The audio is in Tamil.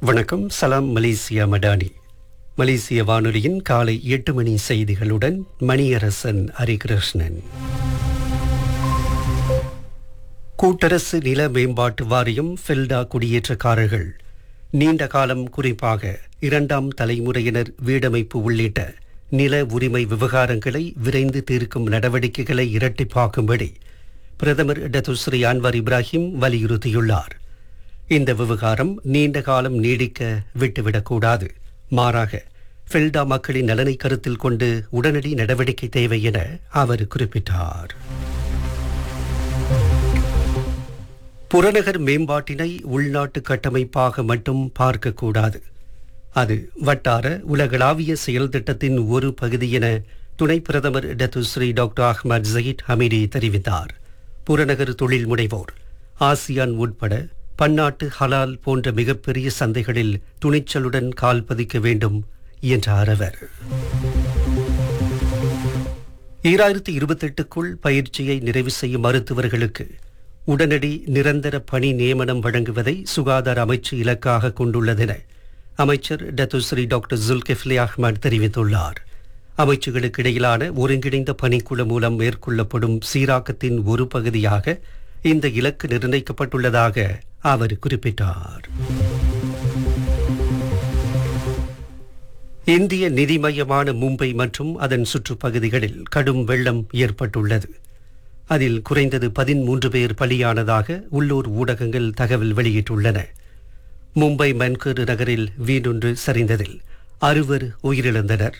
வணக்கம் சலாம் மலேசியா மடானி மலேசிய வானொலியின் காலை எட்டு மணி செய்திகளுடன் மணியரசன் ஹரிகிருஷ்ணன் கூட்டரசு நில மேம்பாட்டு வாரியம் ஃபெல்டா குடியேற்றக்காரர்கள் நீண்ட காலம் குறிப்பாக இரண்டாம் தலைமுறையினர் வீடமைப்பு உள்ளிட்ட நில உரிமை விவகாரங்களை விரைந்து தீர்க்கும் நடவடிக்கைகளை இரட்டிப்பாக்கும்படி பிரதமர் டத்துஸ்ரீ அன்வர் இப்ராஹிம் வலியுறுத்தியுள்ளார் இந்த விவகாரம் நீண்ட காலம் நீடிக்க விட்டுவிடக்கூடாது மாறாக ஃபெல்டா மக்களின் நலனை கருத்தில் கொண்டு உடனடி நடவடிக்கை தேவை என அவர் குறிப்பிட்டார் புறநகர் மேம்பாட்டினை உள்நாட்டு கட்டமைப்பாக மட்டும் பார்க்கக்கூடாது அது வட்டார உலகளாவிய செயல் திட்டத்தின் ஒரு பகுதி என துணை பிரதமர் Datuk Seri doctor Ahmad Zahid Hamidi தெரிவித்தார் புறநகர் தொழில் முனைவோர் ஆசியான் உட்பட பன்னாட்டு ஹலால் போன்ற மிகப்பெரிய சந்தைகளில் துணிச்சலுடன் கால் பதிக்க வேண்டும் என்றார் அவர் ஈராயிரத்தி இருபத்தெட்டுக்குள் பயிற்சியை நிறைவு செய்யும் மருத்துவர்களுக்கு உடனடி நிரந்தர பணி நியமனம் வழங்குவதை சுகாதார அமைச்சு இலக்காக கொண்டுள்ளதென அமைச்சர் டத்துஸ்ரீ டாக்டர் ஜுல்கிஃப்லி அஹ்மத் தெரிவித்துள்ளார் அமைச்சுகளுக்கு இடையிலான ஒருங்கிணைந்த பணிக்குழு மூலம் மேற்கொள்ளப்படும் சீராக்கத்தின் ஒரு பகுதியாக இந்த இலக்கு நிர்ணயிக்கப்பட்டுள்ளதாக அவர் குறிப்பிட்டார் இந்திய நிதி மையமான மும்பை மற்றும் அதன் சுற்றுப்பகுதிகளில் கடும் வெள்ளம் ஏற்பட்டுள்ளது அதில் குறைந்தது பதிமூன்று பேர் பலியானதாக உள்ளூர் ஊடகங்கள் தகவல் வெளியிட்டுள்ளன மும்பை மன்கூர் நகரில் வீடொன்று சரிந்ததில் அறுவர் உயிரிழந்தனர்